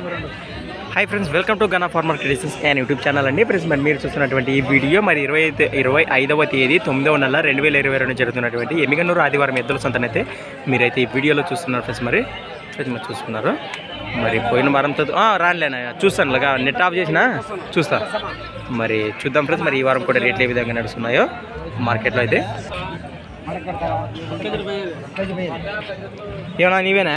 Hi friends welcome to Gana farmer creations and YouTube channel అండి friends మరి మీరు చూస్తున్నటువంటి ఈ వీడియో మరి ఇరవై ఐదు ఇరవై ఐదవ తేదీ తొమ్మిదవ నెల రెండు వేల ఇరవై రెండు జరుగుతున్నటువంటి ఎమిగన్నూరు ఆదివారం ఎద్దుల సంతనైతే మీరైతే ఈ వీడియోలో చూస్తున్నారు ఫ్రెండ్స్ మరి ఫ్రెండ్స్ మరి చూస్తున్నారు మరి పోయిన వారంతో ఆ, రానులేనా చూస్తాను లాగా నెట్ ఆఫ్ చేసినా చూస్తా మరి చూద్దాం ఫ్రెండ్స్ మరి ఈ వారం కూడా రేట్లు ఏ విధంగా నడుస్తున్నాయో మార్కెట్లో అయితే ఏమన్నా నీవేనా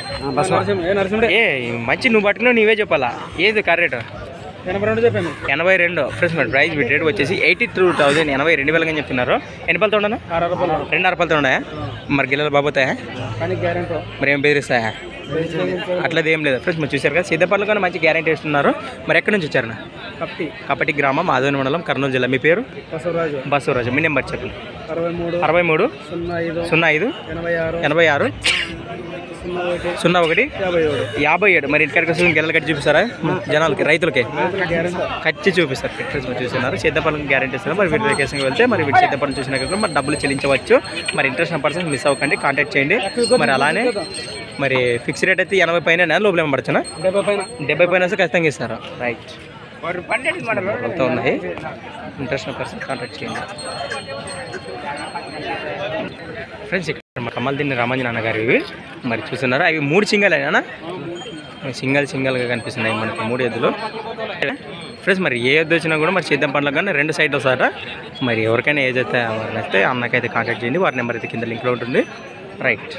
ఏ మంచి నువ్వు పట్టుకున్నావు నీవే చెప్పాలా ఏది కరెక్ట్ ఎనభై రెండు చెప్పాను ఎనభై రెండు ఫ్రెండ్స్ మరి ప్రైస్ బిట్ రేట్ వచ్చేసి ఎయిటీ టూ థౌసండ్ ఎనభై రెండు వేలుగా చెప్తున్నారు ఎన్ని పళ్ళతో ఉండను ఆరు రూపాయలు రెండు అరపలతో ఉన్నాయా మరి గిల్లలు బాబోతాయా కానీ గ్యారెంటీ మరి ఏం బెదిరిస్తాయా అట్లది ఏం లేదు ఫ్రెండ్స్ మరి చూశారు కదా సిద్ధపల్లి కానీ మంచి గ్యారంటీ ఇస్తున్నారు మరి ఎక్కడి నుంచి వచ్చారు కప్పి కపటి గ్రామం మాధవని మండలం కర్నూలు జిల్లా మీ పేరు బసవరాజు బసవరాజు మీ నెంబర్ చెప్పండి అరవై మూడు అరవై మూడు సున్నా ఐదు సున్నా ఐదు ఎనభై ఆరు ఎనభై ఆరు సున్నా ఒకటి సున్నా ఒకటి యాభై ఏడు యాభై ఏడు మరి ఇంటికాడికి వస్తుంది గిల్లలు కట్టి చూపిస్తారా జనాలకి రైతులకి గ్యారెంటీ ఖర్చు చూపిస్తారు ఫిట్నెస్ మీరు చూస్తున్నారు సిద్ధపల్లి గ్యారెంటీ ఇస్తున్నారు మరి వీటి లొకేషన్కి వెళ్తే మరి వీటి సిద్ధపల్లి చూసినాక మరి డబ్బులు చెల్లించవచ్చు మరి ఇంట్రెస్ట్ ఉన్న పర్సన్స్ మిస్ అవ్వకండి కాంటాక్ట్ చేయండి మరి అలానే మరి ఫిక్స్ రేట్ అయితే ఎనభై పైన లోపల ఏమపడుచునా డెబ్బై పైన డెబ్బై పైన వస్తే ఖచ్చితంగా ఇస్తారు రైట్ మొత్తం ఉన్నాయి ఇంట్రెస్ట్ ఉన్న పర్సన్ కాంటాక్ట్ చేయండి ఫ్రెండ్స్ ఇక్కడ మా కమల్దిని రామాంజన్ గారు ఇవి మరి చూస్తున్నారు అవి మూడు సింగలేనా సింగల్ సింగల్గా కనిపిస్తున్నాయి మనకి మూడు ఎద్దులు ఫ్రెండ్స్ మరి ఏ ఎద్దు వచ్చినా కూడా మరి సిద్ధం పండ్లకు కానీ రెండు సైడ్ వస్తారట మరి ఎవరికైనా ఏజ్ అయితే మరి నచ్చితే అన్నకైతే కాంటాక్ట్ చేయండి వారి నెంబర్ అయితే కింద లింక్లో ఉంటుంది రైట్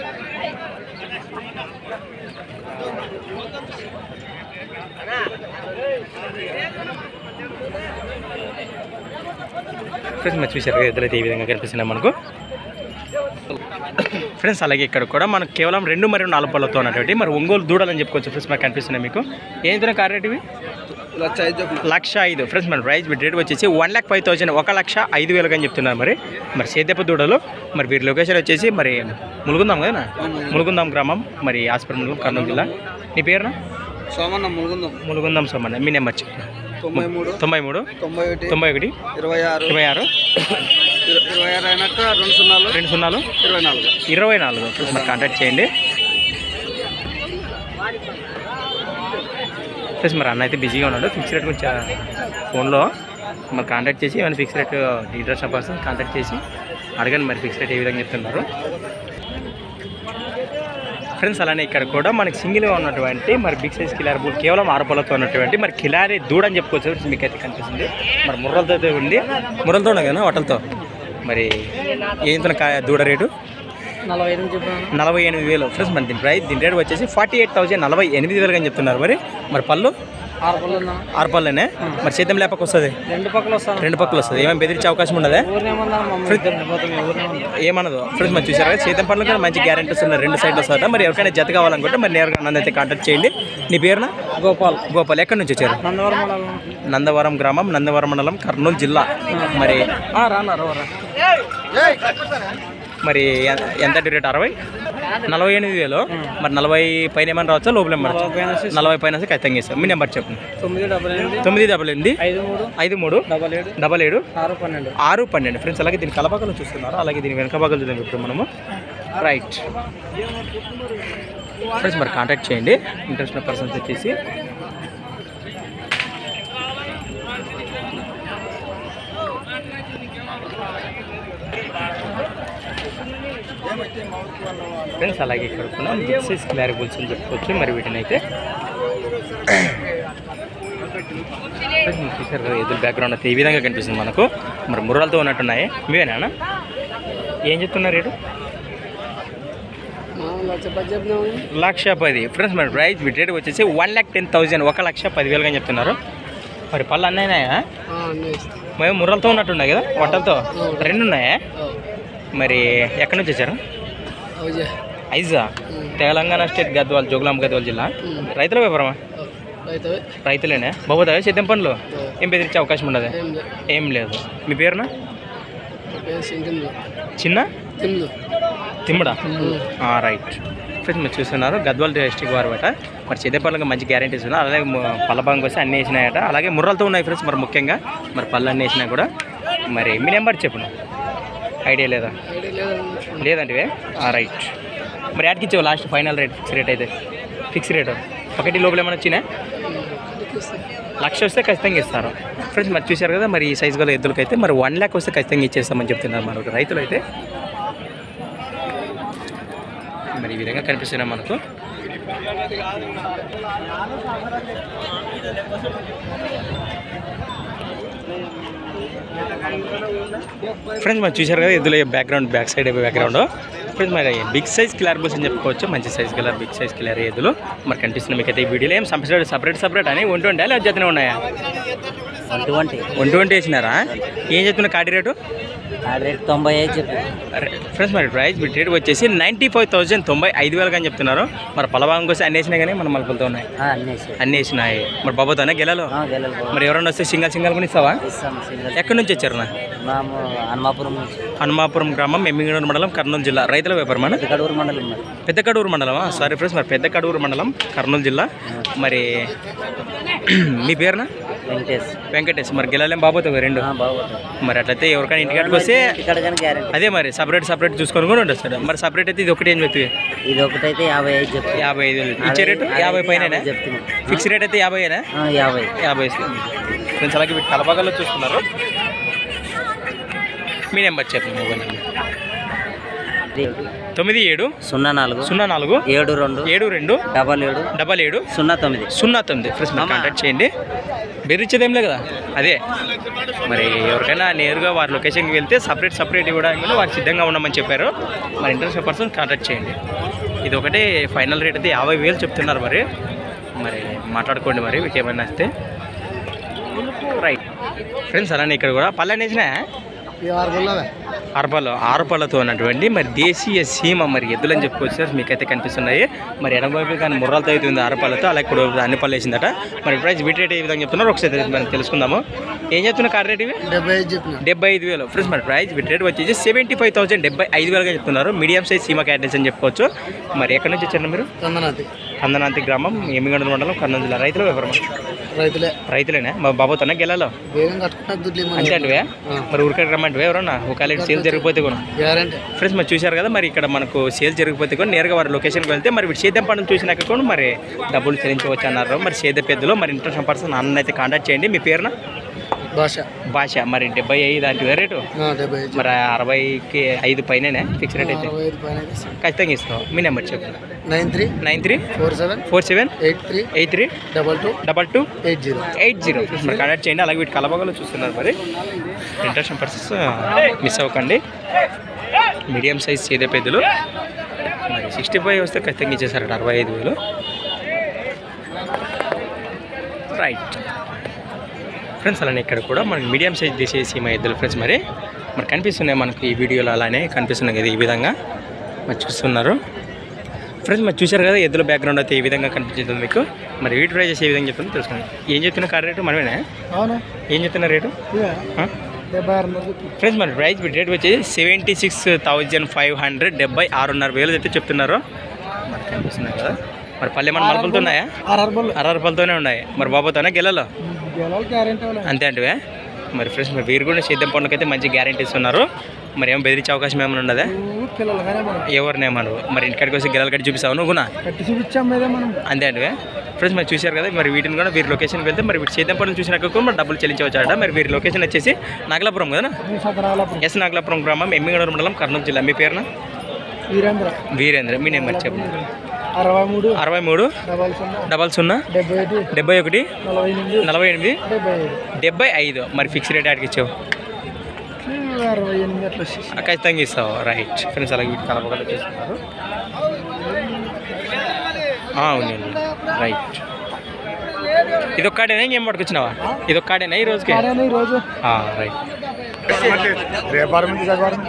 ఫ్రెండ్స్ మరి చూసారు ఎద్దులు అయితే ఈ విధంగా కనిపిస్తున్నాయి మనకు ఫ్రెండ్స్ అలాగే ఇక్కడ కూడా మనకు కేవలం రెండు మరియు నాలుగు పళ్ళతో ఉన్నటువంటి మరి ఒంగోలు దూడలని చెప్పుకోవచ్చు ఫ్రెండ్స్ మనకు కనిపిస్తున్నాయి మీకు ఏం తిన కార్ రేట్ ఇవి లక్ష ఐదు చెప్పు లక్ష ఐదు ఫ్రెండ్స్ మన ప్రైస్ రేట్ వచ్చేసి వన్ ల్యాక్ ఫైవ్ థౌసండ్ ఒక లక్ష ఐదు వేలుగా అని చెప్తున్నారు మరి మరి సేద్యపు దూడలు మరి వీరి లొకేషన్ వచ్చేసి మరి ములుగుందాం కదా ములుగుందాం గ్రామం మరి హాస్పిటల్ మండలం కర్నూలు జిల్లా నీ పేరునా సోమన్న ములుగుందాం ములుగుందాం సోమన్న మీ నెంబర్ చెప్పు తొంభై మూడు తొంభై మూడు తొంభై ఒకటి తొంభై ఒకటి ఇరవై ఆరు ఇరవై ఆరు ఇర- ఇరవై ఆరు అయినాక రెండు సున్నాలు రెండు సున్నాలు ఇరవై నాలుగు ఇరవై నాలుగు ఫ్రెండ్స్ మరి కాంటాక్ట్ చేయండి ఫ్రెండ్స్ మరి అన్న అయితే బిజీగా ఉన్నాడు ఫిక్స్ రేట్ గురించి ఫోన్లో మరి కాంటాక్ట్ చేసి ఏమైనా fix rate details person contact చేసి అడగండి మరి ఫిక్స్ రేట్ ఏ విధంగా చెప్తున్నారు ఫ్రెండ్స్ అలానే ఇక్కడ కూడా మనకి సింగిల్గా ఉన్నటువంటి మరి బిగ్ సైజ్ కిలారీ బుల్ కేవలం ఆరు పొలతో ఉన్నటువంటి మరి కిలారీ దూడ అని చెప్పుకోవచ్చు ఫ్రెండ్స్ మీకు అయితే కనిపిస్తుంది మరి ముర్రలతో అయితే ఉంది ముర్రలతో ఉన్నాయి కదా వటలతో మరి ఏంతో కాయ దూడ రేటు నలభై ఐదు చెప్పాను నలభై ఎనిమిది వేలు ఫ్రెండ్స్ మన దీని ప్రైస్ దీని రేట్ వచ్చేసి ఫార్టీ ఎయిట్ థౌసండ్ నలభై ఎనిమిది వేలుగా అని చెప్తున్నారు మరి మరి పళ్ళు ఆరు పళ్ళు ఉందా ఆరు పళ్ళనే మరి చేద్దాం లేపక వస్తుంది రెండు పక్కలు వస్తాను రెండు పక్కలు వస్తుంది ఏమైనా బెదిరించే అవకాశం ఉండదా ఊరినేమన్నా మమ్మల్ని ఇద్దరు పోతాం ఊరినేమన్నా ఏమన్నదో ఫ్రెండ్స్ మరి చూసారు కదా చేతం పనులు కూడా మంచి గ్యారెంటీస్ ఉన్నాయి రెండు సైడ్లు వస్తుందా మరి ఎవరికైనా జత కావాలనుకుంటే మరి నేరుగా నన్ను అయితే కాంటాక్ట్ చేయండి నీ పేరున గోపాల్ గోపాల్ ఎక్కడి నుంచి వచ్చారు నందవరం మండలం నందవరం గ్రామం నందవరం మండలం కర్నూలు జిల్లా మరి ఆ, రానా రో రా మరి ఎ- ఎంత రేట్ అరవై నలభై ఎనిమిది వేలు మరి నలభై పైన ఏమైనా రావచ్చా లోపల ఏమైనా రావచ్చా? పైన వచ్చేసి నలభై పైన వస్తే ఖచ్చితంగా ఇస్తాం మీ నెంబర్ చెప్పండి తొమ్మిది డబల్ ఎనిమిది తొమ్మిది డబల్ ఎనిమిది ఐదు మూడు ఐదు మూడు డబల్ ఏడు డబల్ ఏడు ఆరు పన్నెండు ఆరు పన్నెండు ఫ్రెండ్స్ అలాగే దీని కలపకలు చూస్తున్నారు అలాగే దీని వెనక భాగాలు చూద్దాం ఇప్పుడు మనము రైట్ ఫ్రెండ్స్ మరి కాంటాక్ట్ చేయండి ఇంట్రెస్ట్ ఉన్న పర్సన్స్ వచ్చేసి ఫ్రెండ్స్ అలాగే ఇక్కడ కూడా బిగ్ సైజ్ క్లారీ బుల్స్ అని చెప్పుకోవచ్చు మరి వీటిని అయితే ఫ్రెండ్స్ మీరు చూసారు కదా ఎదురు బ్యాక్గ్రౌండ్ అయితే ఈ విధంగా కనిపిస్తుంది మనకు మరి ముర్రాలతో ఉన్నట్టున్నాయి మీవేనా ఏం చెప్తున్నారు రేటు లక్ష పది చెప్తున్నాము లక్ష పది ఫ్రెండ్స్ మరి ప్రైస్ మీ రేట్ వచ్చేసి వన్ ల్యాక్ టెన్ థౌజండ్ ఒక లక్ష పదివేలుగా చెప్తున్నారు మరి పళ్ళు అన్నైనాయా మేము ముర్రలతో ఉన్నట్టున్నాయి కదా వట్టలతో రెండు ఉన్నాయా మరి ఎక్కడి నుంచి వచ్చారు ఐజా తెలంగాణ స్టేట్ గద్వాల్ జోగులాం గద్వాల్ జిల్లా రైతుల వ్యాపారమా రైతు రైతులేనే బాబోతాయా సిద్ధం పనులు ఏం బెదిరించే అవకాశం ఉండదు ఏం లేదు మీ పేరునా చిన్న తిమ్లు తిమ్మడా రైట్ ఫ్రెండ్స్ మీరు చూస్తున్నారు గద్వాల్ డిస్ట్రిక్ట్ వారు బట మరి సిద్ధపల్లికి మంచి గ్యారంటీస్ ఉన్నాయి అలాగే ము- పళ్ళ భాగం వస్తే అన్నీ వేసినాయట అలాగే ముర్రలతో ఉన్నాయి ఫ్రెండ్స్ మరి ముఖ్యంగా మరి పళ్ళు అన్నీ వేసినా కూడా మరి మీ నెంబర్ చెప్పండి ఐడియా లేదా లేదంటే రైట్ మరి యాడ్కి ఇచ్చావు last final rate fix rate అయితే ఫిక్స్ రేట్ ఒకటి లోపల ఏమైనా వచ్చినా లక్ష వస్తే ఖచ్చితంగా ఇస్తారు ఫ్రెండ్స్ మరి చూశారు కదా మరి ఈ సైజ్ గల ఎద్దులకైతే మరి వన్ ల్యాక్ వస్తే ఖచ్చితంగా ఇచ్చేస్తామని చెప్తున్నారు మనకు రైతులు అయితే మరి ఈ విధంగా కనిపిస్తున్నాయి మనకు ఫ్రెండ్స్ మరి చూశారు కదా ఎద్దుల background back side background friends మరి బిగ్ సైజ్ కిలర్ బుల్స్ అని చెప్పుకోవచ్చు మంచి size killer big size killer ఎద్దులు మరి కనిపిస్తున్నాయి మీకు అయితే ఈ వీడియోలో ఏం సపరేట్ సపరేట్ సపరేట్ అని ఒంటి ఉంటే లేదా జతనే ఉన్నాయా అటువంటి ఒంటి ఒంటి వేసినారా ఏం చెప్తున్నా కాడి రేటు ఆ రేట్ తొంభై ఐదు చెప్పి ఫ్రెండ్స్ మరి ప్రైస్ బిట్ రేట్ వచ్చేసి నైంటీ ఫైవ్ థౌసండ్ తొంభై ఐదు వేలు అని చెప్తున్నారు మరి పొలభాగం కోసం అన్ని వేసినా కానీ మన మలుపులతో ఉన్నాయి అన్నీ వేసాయి. అన్ని వేసినాయి మరి బాబోతోనే గెలలో ఆ, గెలలు బాగు. మరి ఎవరైనా వస్తే సింగల్ సింగల్ కొని ఇస్తావా ఇస్తాం సింగల్ ఎక్కడి నుంచి వచ్చారు నా మేము హనుమాపురం నుంచి హనుమాపురం గ్రామం ఎమ్మిగనూరు మండలం కర్నూలు జిల్లా రైతుల వ్యాపారం మన కడూరు మండలం మరి పెద్ద కడూరు మండలమా సారీ ఫ్రెండ్స్ మరి పెద్ద కడూరు మండలం కర్నూలు జిల్లా మరి మీ పేరున వెంకటేష్ వెంకటేష్ మరి గెలాలేం బాబోతావు రెండు ఆ, బాగుంటుంది మరి అట్లయితే ఎవరికైనా ఇంటికాడికి వస్తే ఇక్కడ కానీ గ్యారెంటీ అదే మరి సపరేట్ సపరేట్ చూసుకొని కూడా ఉంటుంది సార్ మరి సపరేట్ అయితే ఇది ఒకటి ఏం చెప్తుంది ఇది ఒకటైతే యాభై ఐదు చెప్తాను యాభై ఐదు వేలు ఇచ్చే రేటు యాభై పైన చెప్తున్నాం ఫిక్స్ రేట్ అయితే యాభైనా ఆ, యాభై యాభై ఫ్రెండ్స్ అలాగే వీటి కలబాగాల్లో చూస్తున్నారు మీ నెంబర్ చెప్పండి మొబైల్ నెంబర్ తొమ్మిది ఏడు సున్నా నాలుగు సున్నా నాలుగు ఏడు రెండు ఏడు రెండు డబల్ ఏడు డబల్ ఏడు సున్నా తొమ్మిది సున్నా తొమ్మిది ఫ్రెండ్స్ మీరు కాంటాక్ట్ చేయండి బెదిరించేదేం లేదు కదా అదే మరి ఎవరికైనా నేరుగా వారి లొకేషన్కి వెళ్తే సపరేట్ సపరేట్ ఇవ్వడానికి వారు సిద్ధంగా ఉన్నామని చెప్పారు మరి ఇంట్రెస్ట్ పర్సన్ కాంటాక్ట్ చేయండి ఇది ఒకటి ఫైనల్ రేట్ అయితే యాభై వేలు చెప్తున్నారు మరి మరి మాట్లాడుకోండి మరి మీకు ఏమైనా వస్తే రైట్ ఫ్రెండ్స్ అలానే ఇక్కడ కూడా పల్లెని వేసినా ఈ ఆరు బుల్లవే అరపలు ఆరుపలతో ఉన్నటువంటి మరి దేశీయ సీమ మరి ఎద్దులని చెప్పుకోవచ్చు సార్ మీకైతే కనిపిస్తున్నాయి మరి ఎనభై కానీ ముర్రాలతో అయితే ఉంది ఆరుపలతో అలాగే ఇప్పుడు అన్ని పళ్ళు వేసిందట మరి ప్రైస్ బిట్ రేట్ ఏ విధంగా చెప్తున్నారు ఒకసారి మనం తెలుసుకుందాము ఏం చెప్తున్నా కార్ రేట్ ఇవి డెబ్బై ఐదు చెప్పిన డెబ్బై ఐదు వేలు ఫ్రెండ్స్ మరి ప్రైస్ బిట్ రేట్ వచ్చేసి సెవెంటీ ఫైవ్ థౌసండ్ డెబ్బై ఐదు వేలుగా చెప్తున్నారు మీడియం సైజ్ సీమ క్యారెట్స్ అని చెప్పుకోవచ్చు మరి ఎక్కడి నుంచి వచ్చారు మీరు కందనాతి కందనాంతి గ్రామం ఎమ్మిగండ మండలం కర్నూలు జిల్లా రైతుల వ్యాపారం రైతులే రైతులేనా మా బాబోతోనే గెలాలో బేగం కట్టుకుంటే దుడ్లు అంతే అంటివే మరి ఊరికడికి రమ్మంటివే ఎవరన్నా ఒకవేళ సేల్ జరిగిపోతే కూడా గ్యారంటీ ఫ్రెండ్స్ మరి చూశారు కదా మరి ఇక్కడ మనకు సేల్ జరిగిపోతే కూడా నేరుగా వారి లొకేషన్కి వెళ్తే మరి వీటి సేద్యం పనులు చూసినాక కూడా మరి డబ్బులు చెల్లించవచ్చు అన్నారు మరి సేద పెద్దలు మరి ఇంట్రెస్ట్ పర్సన్ అన్న అయితే కాంటాక్ట్ చేయండి మీ పేరున భాష భాష మరి డెబ్బై ఐదు దాంట్లో రేటు ఆ, డెబ్బై ఐదు మరి అరవైకి ఐదు పైననే ఫిక్స్ రేట్ అయితే అరవై ఐదు పైన ఇస్తాం. ఖచ్చితంగా ఇస్తాం మీ నెంబర్ చెప్పండి nine three nine three four seven four seven eight three eight three double two double two eight zero eight zero మరి కాంటాక్ట్ చేయండి అలాగే వీటి కలబగలు చూస్తున్నారు మరి ఇంట్రెస్ట్ పర్సన్స్ మిస్ అవ్వకండి మీడియం సైజ్ చేదే పెద్దలు మరి సిక్స్టీ ఫైవ్ వస్తే ఖచ్చితంగా ఇచ్చేసారట అరవై ఐదు వేలు రైట్ ఫ్రెండ్స్ అలానే ఇక్కడ కూడా మనకి మీడియం సైజ్ తీసేసి మా ఇద్దరు ఫ్రెండ్స్ మరి మరి కనిపిస్తున్నాయి మనకి ఈ వీడియోలో అలానే కనిపిస్తున్నాయి కదా ఈ విధంగా మరి చూస్తున్నారు ఫ్రెండ్స్ మరి చూశారు కదా ఎద్దుల బ్యాక్గ్రౌండ్ అయితే ఈ విధంగా కనిపించింది మీకు మరి వీటి ప్రైజెస్ ఏ విధంగా చెప్తుందో తెలుసుకోండి ఏం చెప్తున్న కార్ రేటు మనమేనా అవును ఏం చెప్తున్న రేటు ఆ? డెబ్బై ఆరు వందలు ఫ్రెండ్స్ మరి ప్రైస్ రేట్ వచ్చేసి seventy six thousand five hundred డెబ్బై ఆరున్నర వేలు అయితే చెప్తున్నారు మరి కనిపిస్తున్నాయి కదా మరి పల్లె మన మలుపులతో ఉన్నాయా ఆరు ఆరు బుల్ అర రూపాయలతోనే ఉన్నాయి మరి బాబోతోనే గెలలో గెలాలి గ్యారంటీ అంతే అంటే మరి ఫ్రెండ్స్ మరి వీరు కూడా సేద్యం పనులకి అయితే మంచి గ్యారంటీస్ ఉన్నారు మరి ఏం బెదిరించే అవకాశం ఏమైనా ఉండదా పిల్లలు కానీ మనం ఎవరినేమన్నారు మరి ఇంటికాడికి వచ్చి గెలలు కట్టి చూపిస్తావు నువ్వు కూడా కట్టి చూపించాం మీదే మనం అంతే అంటే ఫ్రెండ్స్ మరి చూశారు కదా మరి వీటిని కూడా వీరి లొకేషన్కి వెళ్తే మరి వీటి సేద్యం పనులు చూసినాక కూడా మరి డబ్బులు చెల్లించవచ్చాడ మరి వీరి లొకేషన్ వచ్చేసి నాగలాపురం కదా సదరాలపురం ఎస్ నాగలాపురం గ్రామం ఎమ్మిగనూరు మండలం కర్నూలు జిల్లా మీ పేరున వీరేంద్ర వీరేంద్ర మీ నెంబర్ చెప్పండి అరవై మూడు అరవై మూడు డబల్ సున్నా డబల్ సున్నా డెబ్బై ఐదు డెబ్బై ఒకటి నలభై ఎనిమిది నలభై ఎనిమిది డెబ్బై ఐదు డెబ్బై ఐదు మరి ఫిక్స్ రేట్ ఆడికి ఇచ్చావు అరవై ఎనిమిది అట్లా వచ్చేసి ఆ, ఖచ్చితంగా ఇస్తావు రైట్ ఫ్రెండ్స్ అలాగే వీటి కలపగల చేస్తున్నారు ఆ, అవునండి రైట్ ఇది ఒక్కడేనా ఇంకేం పట్టుకొచ్చినావా ఇది ఒక్కడేనా ఈ రోజుకి సరేనా ఈరోజు ఆ, రైట్ రేపారం నుంచి జగవారం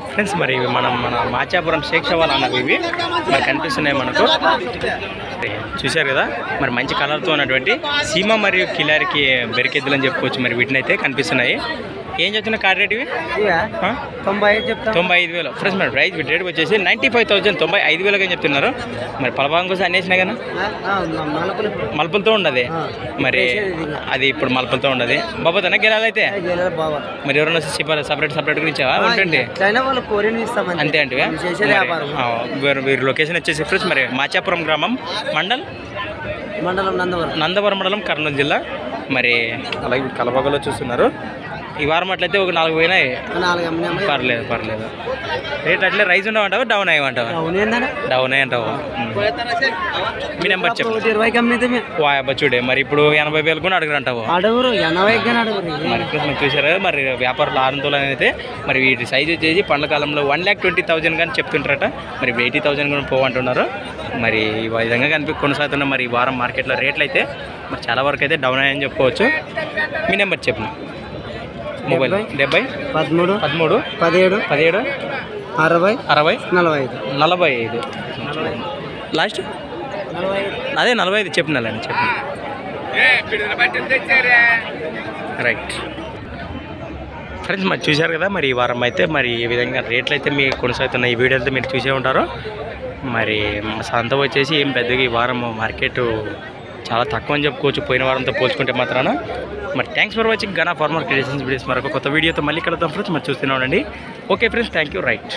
ఫ్రెండ్స్ మరి ఇవి మనం మన మాచాపురం షేక్ షవాల్ అన్నవి ఇవి మరి కనిపిస్తున్నాయి మనకు చూశారు కదా మరి మంచి కలర్తో ఉన్నటువంటి సీమ మరియు కిలారికి బెరికెద్దులు అని చెప్పుకోవచ్చు మరి వీటిని అయితే కనిపిస్తున్నాయి ఏం చెప్తున్నా కార్ రేట్ ఇవి ఆ? తొంభై ఐదు చెప్తా తొంభై ఐదు వేలు ఫ్రెండ్స్ మరి ప్రైస్ వీటి రేట్ వచ్చేసి నైంటీ ఫైవ్ థౌసండ్ తొంభై ఐదు వేలుగా చెప్తున్నారు మరి పలభాగం కోసం అన్నేసినా కదా మలుపులతో ఉండదు మరి అది ఇప్పుడు మలుపులతో ఉండదు బాబా తన గెలాలైతే బాగా మరి ఎవరైనా వచ్చి చెప్పాలి సపరేట్ సపరేట్ గురించి ఉంటుంది ఎట్లయినా వాళ్ళు కోరిని ఇస్తామండి అంతే అంటే మనం చేసేది వ్యాపారం వీరు వీరి లొకేషన్ వచ్చేసి ఫ్రెండ్స్ మరి మాచాపురం గ్రామం మండల్ మండలం నందవరం నందవరం మండలం కర్నూలు జిల్లా మరి అలాగే కలబగలో చూస్తున్నారు ఈ వారం అట్లయితే ఒక నాలుగు పోయినాయి నాలుగు అమ్మినాము పర్లేదు పర్లేదు రేట్ అట్లే రైజ్ ఉండమంటావా డౌన్ అయ్యమంటావా అవునేందన్నా డౌన్ అయ్యంటావా మీ నెంబర్ చెప్పు ఒకటి ఇరవైకి అమ్మితే వా అబ్బా చూడే మరి ఇప్పుడు ఎనభై వేలు కూడా అడుగురంటావు అడుగురు ఎనభైకి కానీ అడుగురు మరి ఇప్పుడు మీరు చూసారు కదా, మరి వ్యాపారులు ఆరు అయితే మరి వీటి సైజ్ వచ్చేసి పండ్ల కాలంలో వన్ ల్యాక్ ట్వంటీ థౌజండ్ కానీ చెప్తుంటారట మరి ఇప్పుడు ఎయిటీ థౌజండ్ కూడా పోవంటున్నారు మరి ఈ విధంగా కనిపి కొనసాగుతున్న మరి ఈ వారం మార్కెట్లో రేట్లు అయితే మరి చాలా వరకు అయితే డౌన్ అయ్యని చెప్పుకోవచ్చు మీ నెంబర్ చెప్పు మొబైల్ డెబ్బై పదమూడు పదమూడు పదిహేడు పదిహేడు అరవై అరవై నలభై ఐదు నలభై ఐదు లాస్ట్ నలభై ఐదు అదే నలభై ఐదు చెప్పినాలండి చెప్పిన రైట్ ఫ్రెండ్స్ మరి చూశారు కదా మరి ఈ వారం అయితే మరి ఈ విధంగా రేట్లు అయితే మీకు కొనసాగుతున్న ఈ వీడియో అయితే మీరు చూసే ఉంటారు మరి మా సంత వచ్చేసి ఏం పెద్దగా ఈ వారం మార్కెట్ చాలా తక్కువ అని చెప్పుకోవచ్చు పోయిన వారంతో పోల్చుకుంటే మాత్రాన మరి థ్యాంక్స్ ఫర్ వాచింగ్ గనా ఫార్మర్ క్రియేషన్స్ వీడియోస్ మరొక కొత్త వీడియోతో మళ్ళీ కలుద్దాం ఫ్రెండ్స్ మరి చూస్తూనే ఉండండి okay friends thank you right